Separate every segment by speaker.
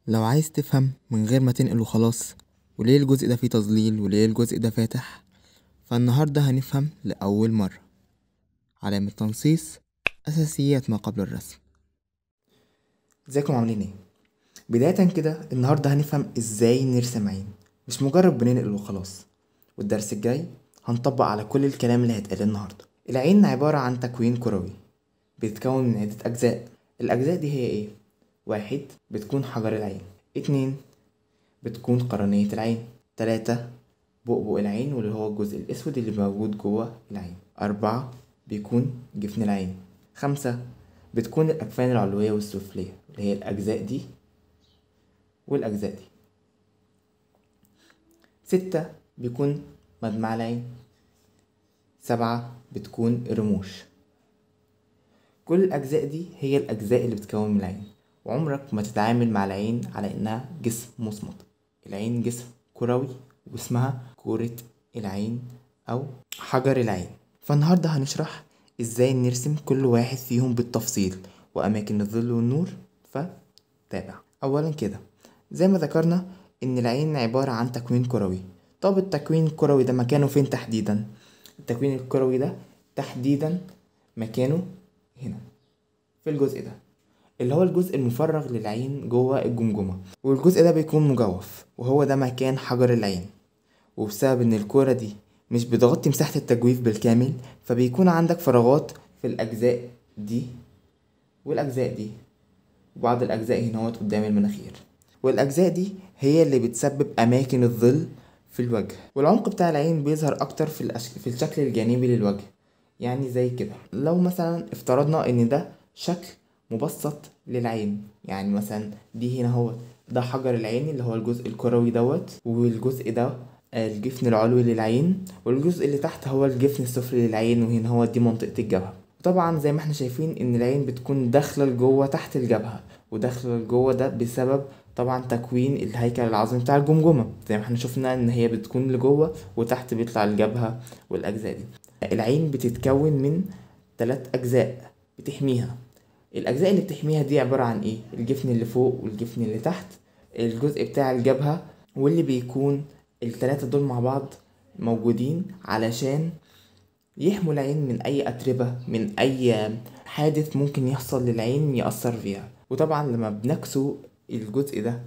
Speaker 1: لو عايز تفهم من غير ما تنقل وخلاص وليه الجزء ده فيه تظليل وليه الجزء ده فاتح فالنهاردة هنفهم لأول مرة علامة تنصيص أساسيات ما قبل الرسم
Speaker 2: ازيكم عاملين ايه بداية كده النهاردة هنفهم ازاي نرسم عين مش مجرد بننقل وخلاص والدرس الجاي هنطبق على كل الكلام اللي هيتقال النهاردة العين عبارة عن تكوين كروي بيتكون من عدة أجزاء الأجزاء دي هي ايه واحد بتكون حجر العين اتنين بتكون قرنية العين تلاتة بؤبؤ العين واللي هو الجزء الأسود اللي موجود جوه العين أربعة بيكون جفن العين خمسة بتكون الأكفان العلوية والسفلية اللي هي الأجزاء دي والأجزاء دي ستة بيكون مدمع العين سبعة بتكون الرموش كل الأجزاء دي هي الأجزاء اللي بتكون من العين وعمرك ما تتعامل مع العين على إنها جسم مصمت العين جسم كروي واسمها كرة العين أو حجر العين فالنهاردة هنشرح إزاي نرسم كل واحد فيهم بالتفصيل وأماكن الظل والنور فتابع أولا كده زي ما ذكرنا إن العين عبارة عن تكوين كروي طب التكوين الكروي ده مكانه فين تحديدا التكوين الكروي ده تحديدا مكانه هنا في الجزء ده اللي هو الجزء المفرغ للعين جوه الجمجمة والجزء ده بيكون مجوف وهو ده مكان حجر العين وبسبب ان الكرة دي مش بتغطي مساحة التجويف بالكامل فبيكون عندك فراغات في الأجزاء دي والأجزاء دي وبعض الأجزاء هنا هوت قدام المناخير والأجزاء دي هي اللي بتسبب أماكن الظل في الوجه والعمق بتاع العين بيظهر أكتر في, الأش... في الشكل الجانبي للوجه يعني زي كده لو مثلا افترضنا ان ده شكل مبسط للعين يعني مثلا دي هنا هو ده حجر العين اللي هو الجزء الكروي دوت والجزء ده الجفن العلوي للعين والجزء اللي تحت هو الجفن السفلي للعين وهنا هو دي منطقة الجبهة طبعا زي ما احنا شايفين ان العين بتكون داخلة لجوه تحت الجبهة وداخلة لجوه ده بسبب طبعا تكوين الهيكل العظمي بتاع الجمجمة زي ما احنا شفنا ان هي بتكون لجوه وتحت بيطلع الجبهة والاجزاء دي العين بتتكون من ثلاث اجزاء بتحميها الاجزاء اللي بتحميها دي عبارة عن ايه الجفن اللي فوق والجفن اللي تحت الجزء بتاع الجبهة واللي بيكون التلاتة دول مع بعض موجودين علشان يحموا العين من اي اتربة من اي حادث ممكن يحصل للعين يأثر فيها وطبعا لما بنكسو الجزء ده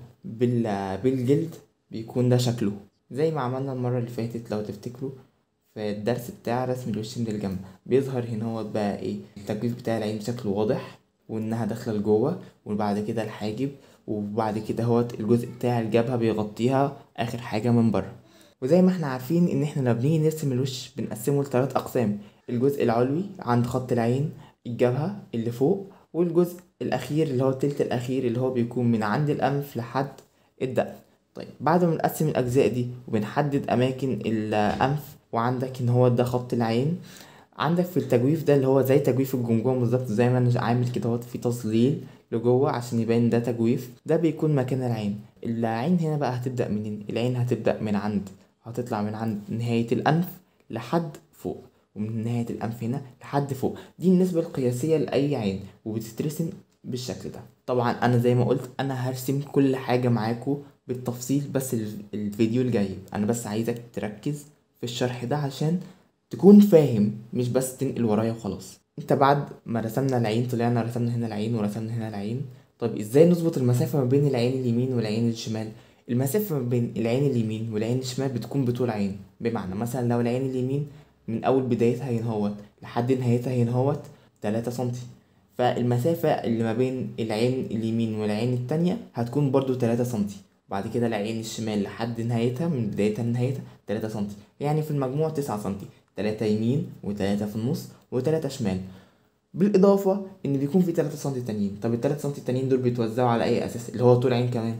Speaker 2: بالجلد بيكون ده شكله زي ما عملنا المرة اللي فاتت لو تفتكروا في الدرس بتاع رسم الوشين للجنب بيظهر هنا هو بقى ايه التجويف بتاع العين بشكل واضح وانها داخله لجوه وبعد كده الحاجب وبعد كده هو الجزء بتاع الجبهه بيغطيها اخر حاجه من بره وزي ما احنا عارفين ان احنا لما بنيجي نرسم الوش بنقسمه لثلاث اقسام الجزء العلوي عند خط العين الجبهه اللي فوق والجزء الاخير اللي هو التلت الاخير اللي هو بيكون من عند الانف لحد الدقن طيب بعد ما نقسم الاجزاء دي وبنحدد اماكن الانف وعندك ان هو ده خط العين عندك في التجويف ده اللي هو زي تجويف الجمجمة بالظبط زي ما انا عامل كده اهوت في تظليل لجوه عشان يبان ده تجويف ده بيكون مكان العين العين هنا بقى هتبدأ منين العين هتبدأ من عند هتطلع من عند نهاية الأنف لحد فوق ومن نهاية الأنف هنا لحد فوق دي النسبة القياسية لأي عين وبتترسم بالشكل ده طبعا أنا زي ما قلت أنا هرسم كل حاجة معاكم بالتفصيل بس الفيديو الجاي أنا بس عايزك تركز في الشرح ده عشان تكون فاهم مش بس تنقل ورايا وخلاص انت بعد ما رسمنا العين طلعنا رسمنا هنا العين ورسمنا هنا العين طب ازاي نظبط المسافة ما بين العين اليمين والعين الشمال المسافة ما بين العين اليمين والعين الشمال بتكون بطول عين بمعنى مثلا لو العين اليمين من اول بدايتها هنا هوت لحد نهايتها هنا هوت تلاتة سنتي فالمسافة اللي ما بين العين اليمين والعين التانية هتكون برضو تلاتة سنتي بعد كده العين الشمال لحد نهايتها من بدايتها لنهايتها تلاتة سنتي يعني في المجموع تسعة سنتي تلاتة يمين وتلاتة في النص وتلاتة شمال بالإضافة إن بيكون في تلاتة سنتي تانيين طب التلاتة سنتي التانيين دول بيتوزعوا على أي أساس اللي هو طول عين كمان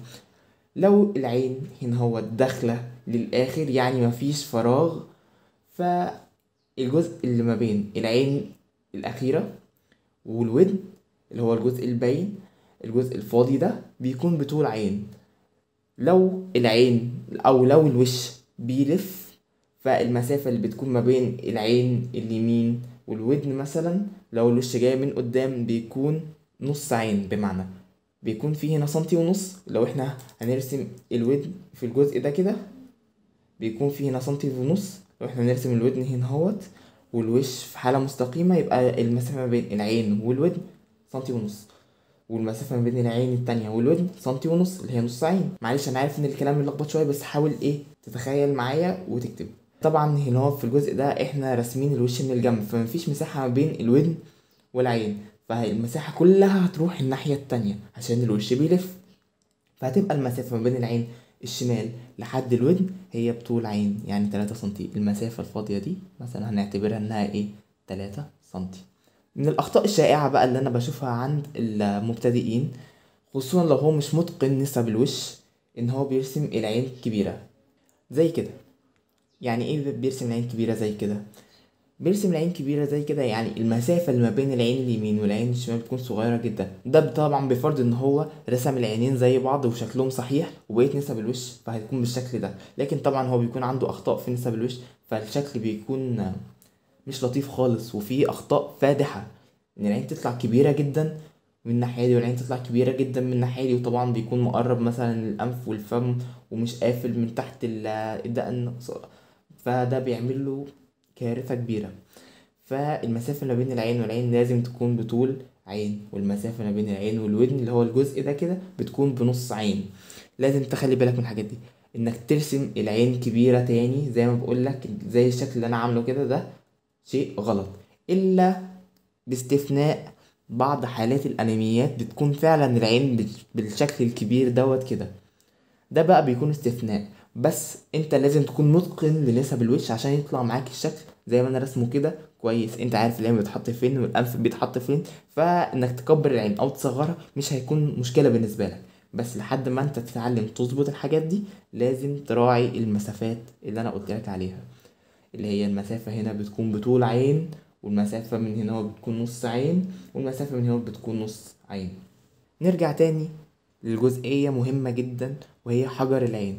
Speaker 2: لو العين هنا هو داخلة للآخر يعني مفيش فراغ فالجزء اللي ما بين العين الأخيرة والودن اللي هو الجزء الباين الجزء الفاضي ده بيكون بطول عين لو العين أو لو الوش بيلف فالمسافة اللي بتكون ما بين العين اليمين والودن مثلا لو الوش جاي من قدام بيكون نص عين بمعنى بيكون فيه هنا سنتي ونص لو احنا هنرسم الودن في الجزء ده كده بيكون فيه هنا سنتي ونص لو احنا نرسم الودن هنا اهوت والوش في حالة مستقيمة يبقى المسافة ما بين العين والودن سنتي ونص والمسافة ما بين العين التانية والودن سنتي ونص اللي هي نص عين معلش انا عارف ان الكلام ملخبط شوية بس حاول ايه تتخيل معايا وتكتب طبعا هنا هو في الجزء ده احنا راسمين الوش من الجنب فمفيش مساحة ما بين الودن والعين فالمساحة كلها هتروح الناحية التانية عشان الوش بيلف فهتبقى المسافة ما بين العين الشمال لحد الودن هي بطول عين يعني تلاتة سنتي المسافة الفاضية دي مثلا هنعتبرها انها ايه تلاتة سنتي من الأخطاء الشائعة بقى اللي أنا بشوفها عند المبتدئين خصوصا لو هو مش متقن نسب الوش إن هو بيرسم العين كبيرة زي كده يعني ايه بيرسم العين كبيرة زي كده بيرسم العين كبيرة زي كده يعني المسافة اللي ما بين العين اليمين والعين الشمال بتكون صغيرة جدا ده طبعا بفرض ان هو رسم العينين زي بعض وشكلهم صحيح وبقيت نسب الوش فهيكون بالشكل ده لكن طبعا هو بيكون عنده اخطاء في نسب الوش فالشكل بيكون مش لطيف خالص وفي اخطاء فادحة ان العين تطلع كبيرة جدا من الناحية دي والعين تطلع كبيرة جدا من الناحية دي وطبعا بيكون مقرب مثلا الأنف والفم ومش قافل من تحت الدقن فده بيعمل له كارثة كبيرة فالمسافة ما بين العين والعين لازم تكون بطول عين والمسافة ما بين العين والودن اللي هو الجزء ده كده بتكون بنص عين لازم تخلي بالك من الحاجات دي انك ترسم العين كبيرة تاني زي ما بقولك زي الشكل اللي انا عامله كده ده شيء غلط الا باستثناء بعض حالات الانيميات بتكون فعلا العين بالشكل الكبير دوت كده ده بقى بيكون استثناء بس انت لازم تكون متقن لنسب الوش عشان يطلع معاك الشكل زي ما انا رسمه كده كويس انت عارف العين بيتحط فين والانف بيتحط فين فانك تكبر العين او تصغرها مش هيكون مشكله بالنسبه لك بس لحد ما انت تتعلم تظبط الحاجات دي لازم تراعي المسافات اللي انا قلت لك عليها اللي هي المسافه هنا بتكون بطول عين والمسافه من هنا بتكون نص عين والمسافه من هنا بتكون نص عين نرجع تاني للجزئيه مهمه جدا وهي حجر العين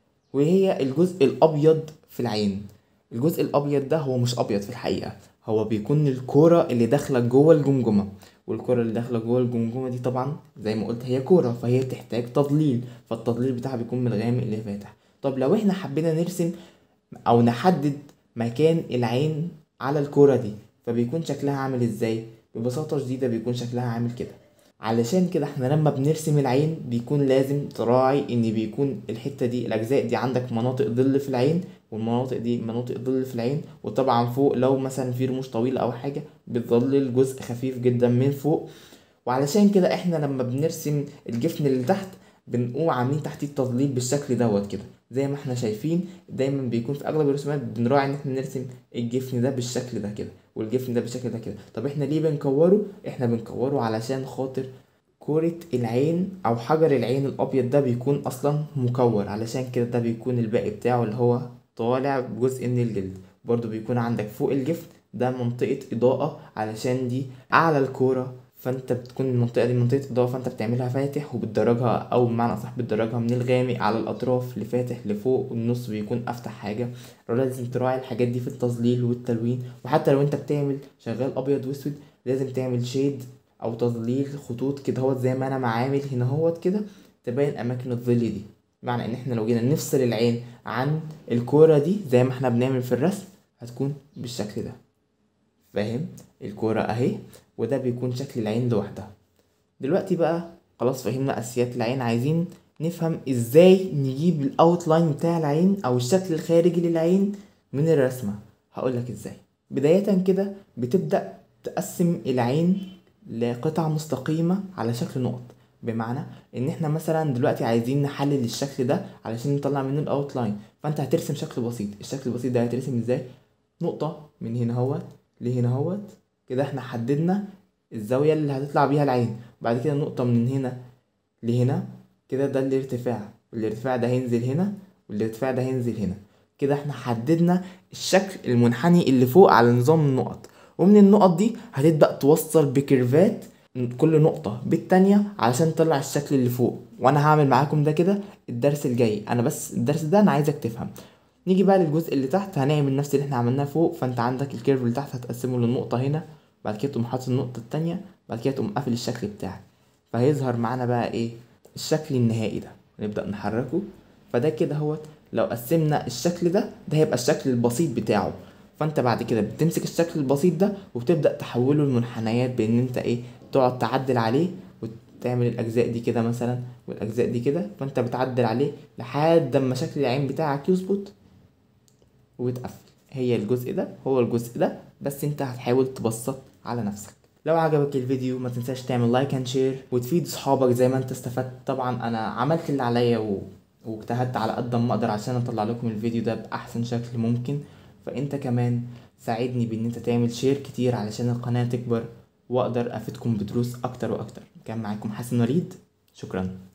Speaker 2: وهي الجزء الابيض في العين الجزء الابيض ده هو مش ابيض في الحقيقه هو بيكون الكوره اللي داخله جوه الجمجمه والكرة اللي داخلة جوه الجمجمة دي طبعا زي ما قلت هي كورة فهي تحتاج تضليل فالتضليل بتاعها بيكون من الغامق لفاتح طب لو احنا حبينا نرسم او نحدد مكان العين على الكورة دي فبيكون شكلها عامل ازاي ببساطة شديدة بيكون شكلها عامل كده علشان كده احنا لما بنرسم العين بيكون لازم تراعي ان بيكون الحتة دي الاجزاء دي عندك مناطق ظل في العين والمناطق دي مناطق ظل في العين وطبعا فوق لو مثلا في رموش طويلة او حاجة بتظلل جزء خفيف جدا من فوق وعلشان كده احنا لما بنرسم الجفن اللي تحت بنقوم عاملين تحتيه التظليل بالشكل دوت كده زي ما احنا شايفين دايما بيكون في اغلب الرسومات بنراعي ان احنا نرسم الجفن ده بالشكل ده كده والجفن ده بالشكل ده كده طب احنا ليه بنكوره احنا بنكوره علشان خاطر كورة العين او حجر العين الابيض ده بيكون اصلا مكور علشان كده ده بيكون الباقي بتاعه اللي هو طالع بجزء من الجلد برضو بيكون عندك فوق الجفن ده منطقة إضاءة علشان دي أعلى الكورة فانت بتكون المنطقة دي منطقة إضاءة فانت بتعملها فاتح وبتدرجها أو بمعنى أصح بتدرجها من الغامق على الأطراف لفاتح لفوق والنص بيكون أفتح حاجة لازم تراعي الحاجات دي في التظليل والتلوين وحتى لو انت بتعمل شغال أبيض وأسود لازم تعمل شيد أو تظليل خطوط كده هوت زي ما أنا معامل هنا هوت كده تبين أماكن الظل دي بمعنى إن احنا لو جينا نفصل العين عن الكورة دي زي ما احنا بنعمل في الرسم هتكون بالشكل ده فاهم الكورة اهي وده بيكون شكل العين لوحدها دلوقتي بقى خلاص فهمنا اساسيات العين عايزين نفهم ازاي نجيب الاوتلاين بتاع العين او الشكل الخارجي للعين من الرسمة هقولك ازاي بداية كده بتبدأ تقسم العين لقطع مستقيمة على شكل نقط بمعنى ان احنا مثلا دلوقتي عايزين نحلل الشكل ده علشان نطلع منه الاوتلاين فانت هترسم شكل بسيط الشكل البسيط ده هيترسم ازاي نقطة من هنا اهوت لهنا اهوت كده احنا حددنا الزاوية اللي هتطلع بيها العين وبعد كده نقطة من هنا لهنا كده ده الارتفاع والارتفاع ده هينزل هنا والارتفاع ده هينزل هنا كده احنا حددنا الشكل المنحني اللي فوق على نظام النقط ومن النقط دي هتبدأ توصل بكيرفات كل نقطة بالتانية علشان تطلع الشكل اللي فوق وانا هعمل معاكم ده كده الدرس الجاي انا بس الدرس ده انا عايزك تفهم نيجي بقى للجزء اللي تحت هنعمل نفس اللي احنا عملناه فوق فانت عندك الكيرف اللي تحت هتقسمه للنقطة هنا بعد كده تقوم حاطط النقطة التانية بعد كده تقوم قافل الشكل بتاعك فهيظهر معانا بقى ايه الشكل النهائي ده نبدأ نحركه فده كده هو لو قسمنا الشكل ده ده هيبقى الشكل البسيط بتاعه فانت بعد كده بتمسك الشكل البسيط ده وبتبدأ تحوله لمنحنيات بان انت ايه تقعد تعدل عليه وتعمل الاجزاء دي كده مثلا والاجزاء دي كده فانت بتعدل عليه لحد اما شكل العين بتاعك يظبط وتقفل هي الجزء ده هو الجزء ده بس انت هتحاول تبسط على نفسك لو عجبك الفيديو ما تنساش تعمل لايك اند شير وتفيد صحابك زي ما انت استفدت طبعا انا عملت اللي عليا و... واجتهدت على قد ما اقدر عشان اطلع لكم الفيديو ده باحسن شكل ممكن فانت كمان ساعدني بان انت تعمل شير كتير علشان القناة تكبر واقدر افيدكم بدروس اكتر واكتر كان معاكم حسن وليد شكرا